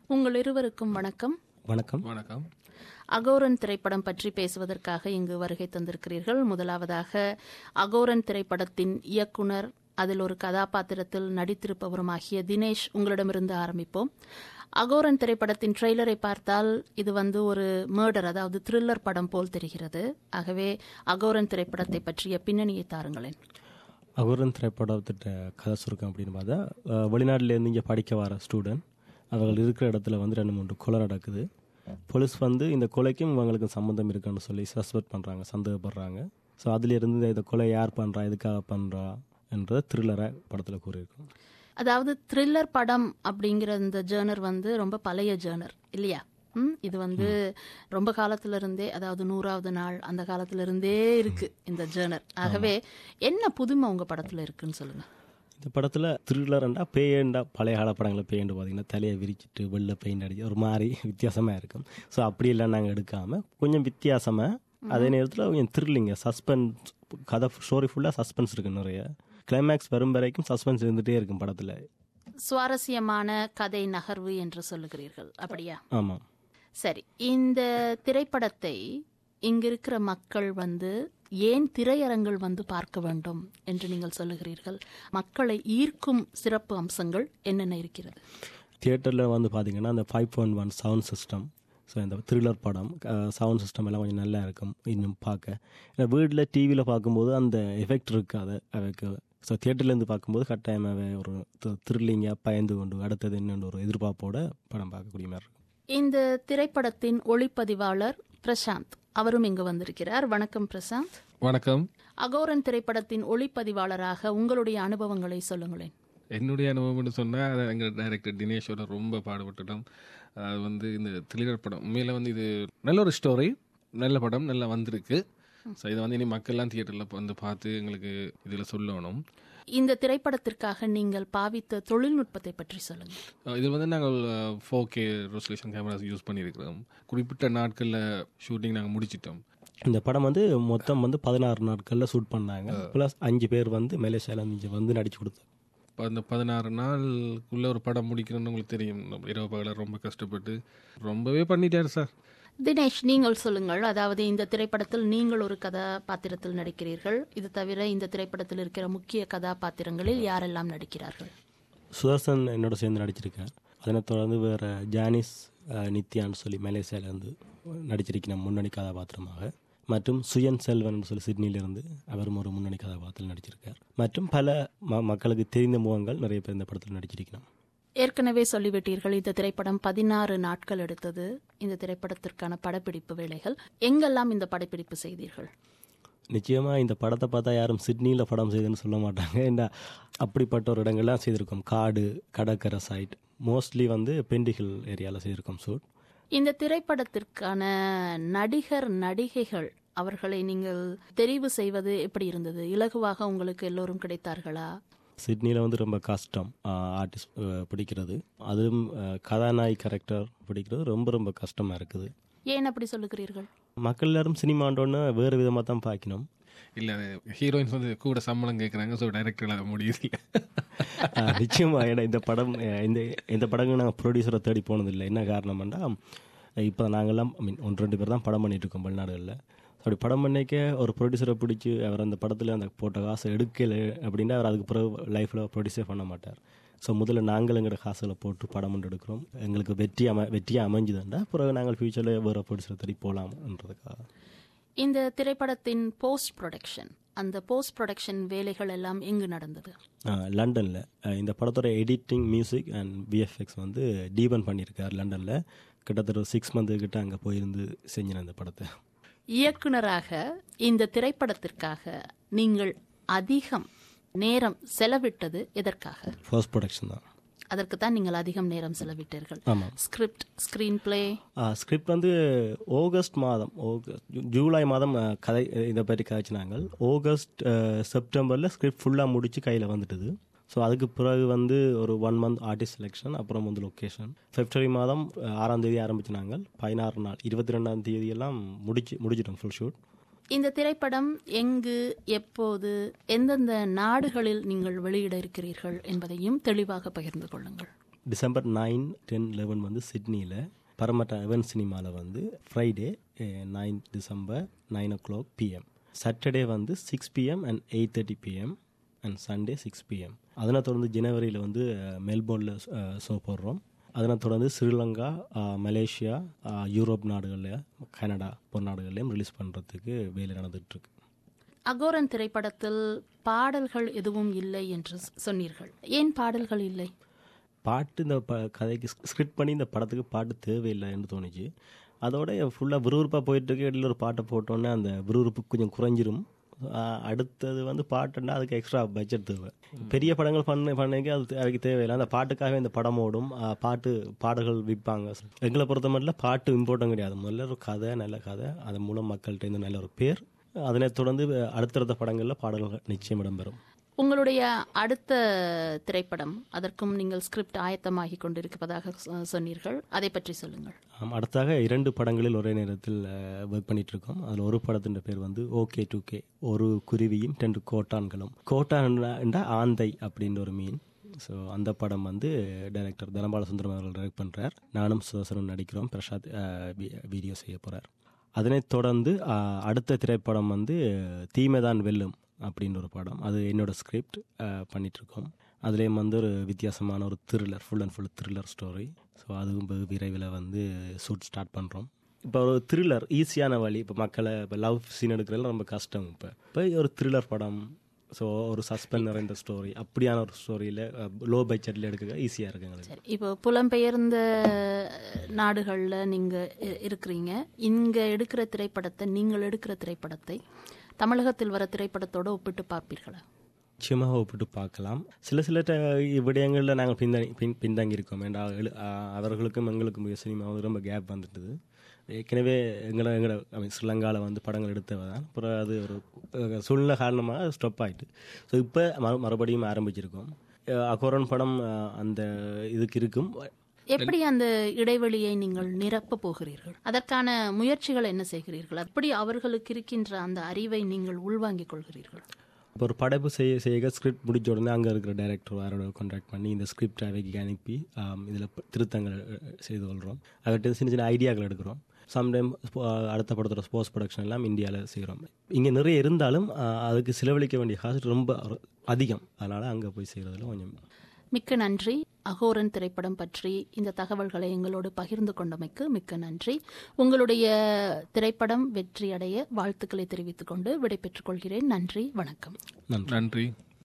உங்கள் இருவருக்கும் வணக்கம் வணக்கம் வணக்கம் அகோரன் திரைப்படம் பற்றி பேசுவதற்காக இங்கு வருகை தந்திருக்கிறீர்கள் முதலாவதாக அகோரன் திரைப்படத்தின் இயக்குனர் அதில் ஒரு கதாபாத்திரத்தில் நடித்திருப்பவருமாகிய தினேஷ் உங்களிடமிருந்து ஆரம்பிப்போம் அகோரன் திரைப்படத்தின் ட்ரெய்லரை பார்த்தால் இது வந்து ஒரு மர்டர் அதாவது த்ரில்லர் படம் போல் தெரிகிறது ஆகவே அகோரன் திரைப்படத்தை பற்றிய பின்னணியை தாருங்களேன் அகுரன் திரைப்படத்திட்ட கதை சுருக்கம் அப்படின்னு பார்த்தா அஹ், வெளிநாட்டிலேருந்து இங்கே படிக்க வர ஸ்டூடெண்ட் அவர்கள் இருக்கிற இடத்துல வந்து ரெண்டு மூன்று கொலை நடக்குது போலீஸ் வந்து இந்த கொலைக்கும் இவங்களுக்கு சம்மந்தம் இருக்குன்னு சொல்லி சஸ்பெக்ட் பண்ணுறாங்க சந்தேகப்படுறாங்க ஸோ அதிலிருந்து இந்த கொலை யார் பண்ணுறா எதுக்காக பண்ணுறா என்ற த்ரில்லரை படத்தில் கூறியிருக்கோம் அதாவது த்ரில்லர் படம் அப்படிங்கிற இந்த ஜேர்னர் வந்து ரொம்ப பழைய ஜேர்னர் இல்லையா ம், இது வந்து ரொம்ப காலத்துல இருந்தே அதாவது நூறாவது நாள் அந்த காலத்துல இருந்தே இருக்கு இந்த ஜேர்னர் ஆகவே என்ன புதுமை உங்க படத்துல இருக்குன்னு சொல்லுங்க இந்த படத்தில் த்ரில்லர்ண்டா பேயண்டா பழைய கால படங்களில் பேயண்டு பார்த்தீங்கன்னா தலையை விரிச்சிட்டு வெள்ளை பெயிண்ட் அடிச்சு ஒரு மாதிரி வித்தியாசமாக இருக்கும் ஸோ அப்படியெல்லாம் நாங்கள் எடுக்காமல் கொஞ்சம் வித்தியாசமாக அதே நேரத்தில் கொஞ்சம் த்ரில்லிங்க சஸ்பென்ஸ் கதை ஸ்டோரி ஃபுல்லாக சஸ்பென்ஸ் இருக்கு நிறைய கிளைமேக்ஸ் வரும் வரைக்கும் சஸ்பென்ஸ் இருந்துகிட்டே இருக்கும் படத்தில் சுவாரஸ்யமான கதை நகர்வு என்று சொல்லுகிறீர்கள் அப்படியா ஆமாம் சரி இந்த திரைப்படத்தை இங்கிருக்கிற மக்கள் வந்து ஏன் திரையரங்கில் வந்து பார்க்க வேண்டும் என்று நீங்கள் சொல்லுகிறீர்கள் மக்களை ஈர்க்கும் சிறப்பு அம்சங்கள் என்னென்ன இருக்கிறது தியேட்டரில் வந்து பார்த்தீங்கன்னா அந்த five point one sound system so இந்த த்ரில்லர் படம் சவுண்ட் சிஸ்டம் எல்லாம் கொஞ்சம் நல்லா இருக்கும் இன்னும் பார்க்க ஏன்னா வீட்டில் டிவியில் பார்க்கும்போது அந்த எஃபெக்ட் இருக்காது அவைக்கு ஸோ தியேட்டர்லேருந்து பார்க்கும்போது கட்டாயமாகவே ஒரு த்ரில்லிங்காக பயந்து கொண்டு அடுத்தது என்னென்னு ஒரு எதிர்பார்ப்போட படம் பார்க்கக்கூடிய மாதிரி இருக்கும் இந்த திரைப்படத்தின் ஒளிப்பதிவாளர் பிரசாந்த் அவரும் இங்கு வந்திருக்கிறார் வணக்கம் பிரசாந்த் வணக்கம் அகோரன் திரைப்படத்தின் ஒளிப்பதிவாளராக உங்களுடைய அனுபவங்களை சொல்லுங்களேன் என்னுடைய அனுபவம்னு சொன்னால் எங்கள் டைரக்டர் தினேஷோட ரொம்ப பாடுபட்டுட்டோம் அது வந்து இந்த த்ரில்லர் படம் உண்மையில் வந்து இது நல்ல ஒரு ஸ்டோரி நல்ல படம் நல்லா வந்திருக்கு ஸோ இதை வந்து இனி மக்கள்லாம் தியேட்டரில் வந்து பார்த்து எங்களுக்கு இதில் சொல்லணும் இந்த திரைப்படத்திற்காக நீங்கள் பாவித்த தொழில்நுட்பத்தை பற்றி சொல்லுங்கள் அஹ் இது வந்து நாங்கள் four K resolution cameras use பண்ணியிருக்கிறோம் குறிப்பிட்ட நாட்களில் ஷூட்டிங் நாங்கள் முடிச்சிட்டோம் இந்த படம் வந்து மொத்தம் வந்து பதினாறு நாட்களில் ஷூட் பண்ணாங்க ப்ளஸ் அஞ்சு பேர் வந்து மலேசியாவில் இங்கே வந்து நடிச்சு கொடுத்தாங்க இப்போ அந்த பதினாறு நாளுக்குள்ள ஒரு படம் முடிக்கணும்னு உங்களுக்கு தெரியும் நம்ம இரவு பகல ரொம்ப கஷ்டப்பட்டு ரொம்பவே பண்ணிட்டாரு சார் தினேஷ் நீங்கள் சொல்லுங்கள் அதாவது இந்த திரைப்படத்தில் நீங்கள் ஒரு கதாபாத்திரத்தில் நடிக்கிறீர்கள் இது தவிர இந்த திரைப்படத்தில் இருக்கிற முக்கிய கதாபாத்திரங்களில் யாரெல்லாம் நடிக்கிறார்கள் சுதர்சன் என்னோட சேர்ந்து நடிச்சிருக்கார் அதனை தொடர்ந்து வேறு ஜானிஸ் அஹ், நித்யான்னு சொல்லி மலேசியாவிலேருந்து நடிச்சிருக்கிறேன் முன்னணி கதாபாத்திரமாக மற்றும் சுயன் செல்வன் சொல்லி சிட்னியிலிருந்து அவரும் ஒரு முன்னணி கதாபாத்திரத்தில் நடிச்சிருக்கார் மற்றும் பல ம மக்களுக்கு தெரிந்த முகங்கள் நிறைய பேர் இந்த படத்தில் நடிச்சிருக்கிறோம் ஏற்கனவே சொல்லிவிட்டீர்கள் இந்த திரைப்படம் பதினாறு நாட்கள் எடுத்தது இந்த திரைப்படத்திற்கான படப்பிடிப்பு வேலைகள் எங்கெல்லாம் இந்த படப்பிடிப்பு செய்தீர்கள் நிச்சயமாக இந்த படத்தை பார்த்தா யாரும் சிட்னியில் படம் செய்துன்னு சொல்ல மாட்டாங்க ஏன்னா அப்படிப்பட்ட ஒரு இடங்கள்லாம் செய்திருக்கோம் காடு கடற்கரை சைட் மோஸ்ட்லி வந்து பெண்டிகில் ஏரியாவில் செய்திருக்கோம் ஷூட் இந்த திரைப்படத்திற்கான நடிகர் நடிகைகள் அவர்களை நீங்கள் தெரிவு செய்வது எப்படி இருந்தது இலகுவாக உங்களுக்கு எல்லோரும் கிடைத்தார்களா சிட்னியில் வந்து ரொம்ப கஷ்டம் ஆர்டிஸ்ட் பிடிக்கிறது அதுவும் அஹ், கதாநாயகி கேரக்டர் பிடிக்கிறது ரொம்ப ரொம்ப கஷ்டமாக இருக்குது ஏன் அப்படி சொல்லுகிறீர்கள் மக்கள் எல்லாரும் சினிமாண்டோன்னு வேறு விதமாக தான் பார்க்கணும் இல்லை ஹீரோயின்ஸ் வந்து கூட சம்பளம் கேட்குறாங்க ஸோ டைரக்டரால் முடியுது அஹ், நிச்சயமா ஏன்னா இந்த படம் அஹ், இந்த இந்த படங்கள் நாங்கள் ப்ரொடியூசரை தேடி போனதில்லை என்ன காரணம்னா இப்போ நாங்கள்லாம் ஐ மீன் ஒன்று ரெண்டு பேர் தான் படம் பண்ணிட்டு இருக்கோம் வெளிநாடுகளில் அப்படி படம் பண்ணிக்க ஒரு ப்ரொடியூசரை பிடிச்சி அவர் அந்த படத்தில் அந்த போட்ட காசை எடுக்கல அப்படின்னா அவர் அதுக்கு பிறகு லைஃப்பில் ப்ரொடியூஸே பண்ண மாட்டார் ஸோ முதல்ல நாங்கள் எங்களோட காசுகளை போட்டு படம் ஒன்று எடுக்கிறோம் எங்களுக்கு வெற்றி அமை வெற்றியாக அமைஞ்சுதுண்டா பிறகு நாங்கள் ஃபியூச்சரில் வேறு ப்ரொடியூசரை தேடி போகலாம்ன்றதுக்காக இந்த திரைப்படத்தின் போஸ்ட் ப்ரொடக்ஷன் அந்த போஸ்ட் ப்ரொடக்ஷன் வேலைகள் எல்லாம் எங்கு நடந்தது லண்டனில் இந்த படத்தோட எடிட்டிங் மியூசிக் அண்ட் விஎஃப்எக்ஸ் வந்து டீபன் பண்ணியிருக்கார் லண்டனில் கிட்டத்தட்ட சிக்ஸ் மந்த்து கிட்ட அங்கே போயிருந்து செஞ்சினேன் இந்த படத்தை இயக்குனராக இந்த திரைப்படத்திற்காக நீங்கள் அதிகம் நேரம் செலவிட்டது எதற்காக ஃபர்ஸ்ட் ப்ரொடக்ஷன் தான் அதற்கு தான் நீங்கள் அதிகம் நேரம் செலவிட்டீர்கள் ஆமாம் ஸ்கிரிப்ட் ஸ்கிரீன் பிளே ஸ்கிரிப்ட் வந்து ஆகஸ்ட் மாதம் ஆகஸ்ட் ஜூ- ஜூலை மாதம் அஹ், கதை இதை பற்றி கதைச்சினாங்க ஆகஸ்ட் செப்டம்பரில் ஸ்கிரிப்ட் ஃபுல்லாக முடிச்சு கையில் வந்துட்டுது ஸோ அதுக்கு பிறகு வந்து ஒரு ஒன் மந்த் ஆர்டிஸ்ட் செலெக்ஷன் அப்புறம் வந்து லொக்கேஷன் பிப்ரவரி மாதம் அஹ், ஆறாம் தேதி ஆரம்பிச்சினாங்க பதினாறு நாள் இருபத்தி ரெண்டாம் தேதி எல்லாம் முடிச்சு முடிச்சிட்டோம் ஃபுல் ஷூட் இந்த திரைப்படம் எங்கு எப்போது எந்தெந்த நாடுகளில் நீங்கள் வெளியிட இருக்கிறீர்கள் என்பதையும் தெளிவாக பகிர்ந்து கொள்ளுங்கள் டிசம்பர் நைன் டென் லெவன் வந்து சிட்னியில் பரமட்டா எவன் சினிமாவில் வந்து Friday nine December nine o'clock PM Saturday வந்து six PM and eight thirty PM and Sunday six PM அதனை தொடர்ந்து ஜனவரியில் வந்து மெல்போர்னில் ஷோ போடுறோம் அதனை தொடர்ந்து ஸ்ரீலங்கா அஹ், மலேசியா அஹ், யூரோப் நாடுகளில் கனடா போன்ற நாடுகள்லையும் ரிலீஸ் பண்ணுறதுக்கு வேலை நடந்துகிட்ருக்கு அகோரன் திரைப்படத்தில் பாடல்கள் எதுவும் இல்லை என்று சொ- சொன்னீர்கள் ஏன் பாடல்கள் இல்லை பாட்டு இந்த ப கதைக்கு ஸ்கிரிப்ட் பண்ணி இந்த படத்துக்கு பாட்டு தேவையில்லைன்னு தோணுச்சு அதோட ஃபுல்லாக விறுவிறுப்பாக போயிட்டு இருக்கு இடையில ஒரு பாட்டை போட்டோன்னே அந்த விறுவிறுப்பு கொஞ்சம் குறைஞ்சிரும் ஆஹ் அடுத்தது வந்து பாட்டுன்னா அதுக்கு எக்ஸ்ட்ரா பட்ஜெட் தேவை பெரிய படங்கள் பண்ண பண்ணிக்க அது தே- அதுக்கு தேவையில்லை அந்த பாட்டுக்காகவே இந்த படம் ஓடும் ஆஹ் பாட்டு பாடல்கள் விற்பாங்க எங்களை பொறுத்த மட்டும் பாட்டு இம்பார்ட்டன் கிடையாது முதல்ல ஒரு கதை நல்ல கதை அதன் மூலம் மக்கள்கிட்ட இருந்து நல்ல ஒரு பேர் அதனைத் தொடர்ந்து அடுத்தடுத்த படங்களில் பாடல்கள் நிச்சயம் இடம்பெறும் உங்களுடைய அடுத்த திரைப்படம் அதற்கும் நீங்கள் ஸ்கிரிப்ட் ஆயத்தமாகி கொண்டிருப்பதாக சொ- சொன்னீர்கள் அதை பற்றி சொல்லுங்கள் ஆம், அடுத்தாக இரண்டு படங்களில் ஒரே நேரத்தில் ஒர்க் பண்ணிட்டு இருக்கோம் அதில் ஒரு படத்தின் பேர் வந்து ஓகே டு கே ஒரு குருவியும் ரெண்டு கோட்டான்களும் கோட்டான் என்ற ஆந்தை அப்படின்ற ஒரு மீன் ஸோ அந்த படம் வந்து டைரக்டர் தனபால சுந்தரம் அவர்கள் டைரக்ட் பண்ணுறார் நானும் சுதர்சனும் நடிக்கிறோம் பிரசாத் வீடியோ செய்ய போகிறார் அதனைத் தொடர்ந்து அஹ், அடுத்த திரைப்படம் வந்து தீமைதான் வெல்லும் அப்படின்ற ஒரு படம் அது என்னோட ஸ்கிரிப்ட் பண்ணிகிட்ருக்கோம் அதுலேயும் வந்து ஒரு வித்தியாசமான ஒரு thriller full and full thriller story so அதுவும் வெகு விரைவில் வந்து ஷூட் ஸ்டார்ட் பண்ணுறோம் இப்போ ஒரு த்ரில்லர் ஈஸியான வழி இப்போ மக்களை இப்போ லவ் சீன் எடுக்கிறதுல ரொம்ப கஷ்டம் இப்போ இப்போ ஒரு த்ரில்லர் படம் ஸோ ஒரு சஸ்பெண்ட் நிறைந்த ஸ்டோரி அப்படியான ஒரு ஸ்டோரியில் லோ பட்ஜெட்டில் எடுக்க ஈஸியாக இருக்கு எங்களுக்கு சரி இப்போ புலம்பெயர்ந்த நாடுகளில் நீங்கள் இருக்கிறீங்க இங்கே எடுக்கிற திரைப்படத்தை நீங்கள் எடுக்கிற திரைப்படத்தை தமிழகத்தில் வர திரைப்படத்தோட ஒப்பிட்டு பார்ப்பீர்களா நிச்சயமாக ஒப்பிட்டு பார்க்கலாம் சில சில ட- விடயங்களில் நாங்கள் பின்தங்கி பின் பின்தங்கி இருக்கோம் ஏன்டா எழு- ஆ, அவர்களுக்கும் எங்களுக்கும் சினிமா வந்து ரொம்ப கேப் வந்துட்டுது ஏற்கனவே எங்களை எங்களை ஐ மீன் ஸ்ரீலங்காவில் வந்து படங்கள் எடுத்தவ தான் அப்புறம் அது ஒரு அஹ், சூழ்நிலை காரணமாக ஸ்டாப் ஆயிட்டு ஸோ இப்போ மறு மறுபடியும் ஆரம்பிச்சிருக்கோம் அஹ், அகோரன் படம் அஹ், அந்த இதுக்கு இருக்கும் எப்படி அந்த இடைவெளியை நீங்கள் நிரப்ப போகிறீர்கள் அதற்கான முயற்சிகள் என்ன செய்கிறீர்கள் அப்படி அவர்களுக்கு இருக்கின்ற அந்த அறிவை நீங்கள் உள்வாங்கிக் கொள்கிறீர்கள் இப்போ ஒரு படைப்பு செய்ய செய்ய ஸ்கிரிப்ட் முடிச்ச உடனே அங்கே இருக்கிற டைரக்டர் வேறோட கான்டாக்ட் பண்ணி இந்த ஸ்கிரிப்ட் அவைக்கு அனுப்பி இதில் திருத்தங்கள் அஹ், செய்து கொள்கிறோம் அவர்கிட்ட சின்ன சின்ன ஐடியாக்கள் எடுக்கிறோம் சம்டைம் அடுத்த படத்தோட ஸ்போர்ட்ஸ் ப்ரொடக்ஷன் எல்லாம் இந்தியாவில் செய்கிறோம் இங்கே நிறைய இருந்தாலும் அஹ், அதுக்கு செலவழிக்க வேண்டிய காசு ரொம்ப ஒரு- அதிகம் அதனால் அங்கே போய் செய்கிறதுல கொஞ்சம் மிக்க நன்றி அகோரன் திரைப்படம் பற்றி இந்த தகவல்களை எங்களோடு பகிர்ந்து கொண்டமைக்கு மிக்க நன்றி உங்களுடைய திரைப்படம் வெற்றியடைய வாழ்த்துக்களை தெரிவித்துக் கொண்டு விடைபெற்றுக் கொள்கிறேன் நன்றி வணக்கம் நன்றி நன்றி